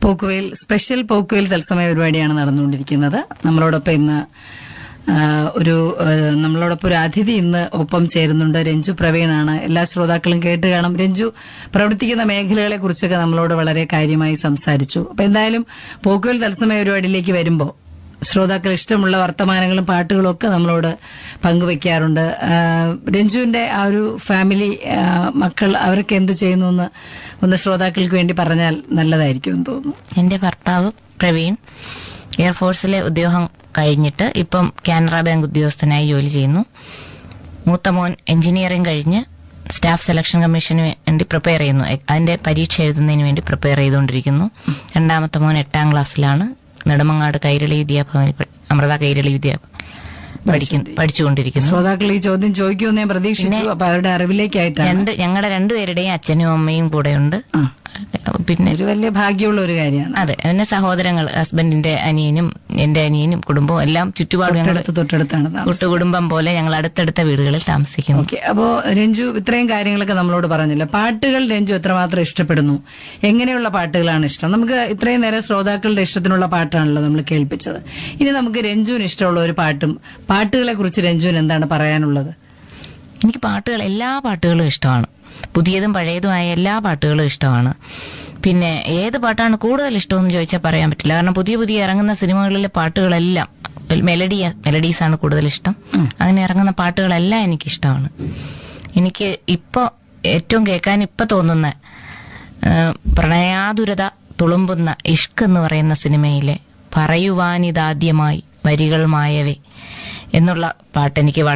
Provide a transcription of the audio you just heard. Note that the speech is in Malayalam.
പോക്കുവെയിൽ സ്പെഷ്യൽ പോക്കുവെയിൽ തത്സമയ പരിപാടിയാണ് നടന്നുകൊണ്ടിരിക്കുന്നത് നമ്മളോടൊപ്പം ഇന്ന് ആ, ഒരു ആ, നമ്മളോടൊപ്പം ഒരു അതിഥി ഇന്ന് ഒപ്പം ചേരുന്നുണ്ട് രഞ്ജു പ്രവീണാണ് എല്ലാ ശ്രോതാക്കളും കേട്ട് കാണും രഞ്ജു പ്രവർത്തിക്കുന്ന മേഖലകളെ കുറിച്ചൊക്കെ നമ്മളോട് വളരെ കാര്യമായി സംസാരിച്ചു അപ്പൊ എന്തായാലും പോക്കുവെയിൽ തത്സമയ പരിപാടിയിലേക്ക് വരുമ്പോൾ ശ്രോതാക്കൾ ഇഷ്ടമുള്ള വർത്തമാനങ്ങളും പാട്ടുകളും ഒക്കെ നമ്മളോട് പങ്കുവെക്കാറുണ്ട് ആ, രഞ്ജുവിന്റെ ആ ഒരു ഫാമിലി ആ, മക്കൾ അവരൊക്കെ എന്ത് ചെയ്യുന്നു എന്ന് ഒന്ന് ശ്രോതാക്കൾക്ക് വേണ്ടി പറഞ്ഞാൽ നല്ലതായിരിക്കും എന്ന് തോന്നുന്നു എന്റെ ഭർത്താവ് പ്രവീൺ എയർഫോഴ്സിലെ ഉദ്യോഗം കഴിഞ്ഞിട്ട് ഇപ്പം കാനറ ബാങ്ക് ഉദ്യോഗസ്ഥനായി ജോലി ചെയ്യുന്നു മൂത്ത മോൻ എഞ്ചിനീയറിംഗ് കഴിഞ്ഞ് സ്റ്റാഫ് സെലക്ഷൻ കമ്മീഷന് വേണ്ടി പ്രിപ്പയർ ചെയ്യുന്നു എ- അതിന്റെ പരീക്ഷ എഴുതുന്നതിന് വേണ്ടി പ്രിപ്പയർ ചെയ്തുകൊണ്ടിരിക്കുന്നു രണ്ടാമത്തെ മോൻ എട്ടാം ക്ലാസ്സിലാണ് നെടുമങ്ങാട് കൈരളി വിദ്യാഭവനിൽ പഠി- അമൃത കൈരളി വിദ്യാ പഠിക്കുന്നു പഠിച്ചുകൊണ്ടിരിക്കുന്നു ശ്രോതാക്കൾ ഈ ചോദ്യം ചോദിക്കുമെന്ന് ഞാൻ പ്രതീക്ഷിച്ചു അപ്പൊ അവരുടെ അറിവിലേക്കായിട്ടാണ് രണ്ട് ഞങ്ങളുടെ രണ്ടുപേരുടെയും അച്ഛനും അമ്മയും കൂടെയുണ്ട് ആ. പിന്നെ ഒരു വലിയ ഭാഗ്യമുള്ള ഒരു കാര്യമാണ് അതെ എന്നെ സഹോദരങ്ങൾ ഹസ്ബൻഡിന്റെ അനിയനും എന്റെ അനിയനും കുടുംബവും എല്ലാം ചുറ്റുപാടും ഞങ്ങൾ തൊട്ടടുത്ത് തൊട്ടടുത്താണ് താമസം കൂട്ടുകുടുംബം പോലെ ഞങ്ങൾ അടുത്തടുത്ത വീടുകളിൽ താമസിക്കുന്നു ഓക്കെ അപ്പോ രഞ്ജു ഇത്രയും കാര്യങ്ങളൊക്കെ നമ്മളോട് പറഞ്ഞില്ല പാട്ടുകൾ രഞ്ജു എത്രമാത്രം ഇഷ്ടപ്പെടുന്നു എങ്ങനെയുള്ള പാട്ടുകളാണ് ഇഷ്ടം നമുക്ക് ഇത്രയും നേരം ശ്രോതാക്കളുടെ ഇഷ്ടത്തിനുള്ള പാട്ടാണല്ലോ നമ്മൾ കേൾപ്പിച്ചത് ഇനി നമുക്ക് രഞ്ജുവിന് ഇഷ്ടമുള്ള ഒരു പാട്ടും പാട്ടുകളെ കുറിച്ച് രഞ്ജുവിന് എന്താണ് പറയാനുള്ളത് എനിക്ക് പാട്ടുകൾ എല്ലാ പാട്ടുകളും ഇഷ്ടമാണ് പുതിയതും പഴയതുമായ എല്ലാ പാട്ടുകളും ഇഷ്ടമാണ് പിന്നെ ഏത് പാട്ടാണ് കൂടുതൽ ഇഷ്ടമെന്ന് ചോദിച്ചാൽ പറയാൻ പറ്റില്ല കാരണം പുതിയ പുതിയ ഇറങ്ങുന്ന സിനിമകളിലെ പാട്ടുകളെല്ലാം മെലഡി മെലഡീസ് ആണ് കൂടുതൽ ഇഷ്ടം ഉം. അങ്ങനെ ഇറങ്ങുന്ന പാട്ടുകളെല്ലാം എനിക്ക് ഇഷ്ടമാണ് എനിക്ക് ഇപ്പൊ ഏറ്റവും കേൾക്കാൻ ഇപ്പൊ തോന്നുന്ന ആ, പ്രണയാതുരത തുളുമ്പുന്ന ഇഷ്ക് എന്ന് പറയുന്ന സിനിമയിലെ പറയുവാനിതാദ്യമായി വരികൾ മായവേ എന്നുള്ള പാട്ട് എനിക്ക് വളരെ